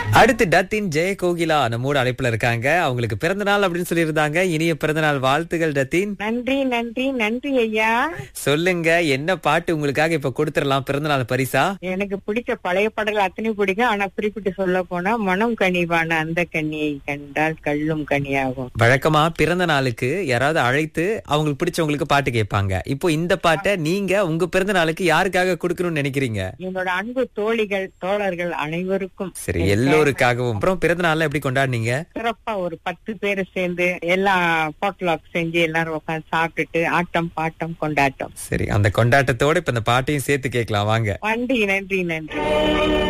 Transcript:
அடுத்து டத்தின் ஜெய கோகிலா நம்மோட அழைப்புல இருக்காங்க அவங்களுக்கு பிறந்த நாள் அப்படின்னு சொல்லியிருந்தாங்க இனிய பிறந்த நாள் வாழ்த்துகள் டத்தின் நன்றி நன்றி நன்றி ஐயா சொல்லுங்க என்ன பாட்டு உங்களுக்காக இப்ப கொடுத்துடலாம் பிறந்த நாள் பரிசா எனக்கு பிடிச்ச பழைய பாடல்கள் அத்தனை பிடிக்கும் ஆனா குறிப்பிட்டு சொல்ல போனா மனம் கனிவான அந்த கனியை கண்டால் கல்லும் கனியாகும் வழக்கமா பிறந்த நாளுக்கு யாராவது அழைத்து அவங்களுக்கு பிடிச்சவங்களுக்கு பாட்டு கேட்பாங்க இப்போ இந்த பாட்டை நீங்க உங்க பிறந்த நாளுக்கு யாருக்காக கொடுக்கணும்னு நினைக்கிறீங்க என்னோட அன்பு தோழிகள் தோழர்கள் அனைவருக்கும் சரி எல்லோருக்காகவும் அப்புறம் பிறந்த நாள்ல எப்படி கொண்டாடுனீங்க சிறப்பா ஒரு பத்து பேர் சேர்ந்து எல்லாம் பாட்லாக் செஞ்சு எல்லாரும் உட்காந்து சாப்பிட்டுட்டு ஆட்டம் பாட்டம் கொண்டாட்டம் சரி அந்த கொண்டாட்டத்தோட இப்ப இந்த பாட்டையும் சேர்த்து கேட்கலாம் வாங்க நன்றி நன்றி நன்றி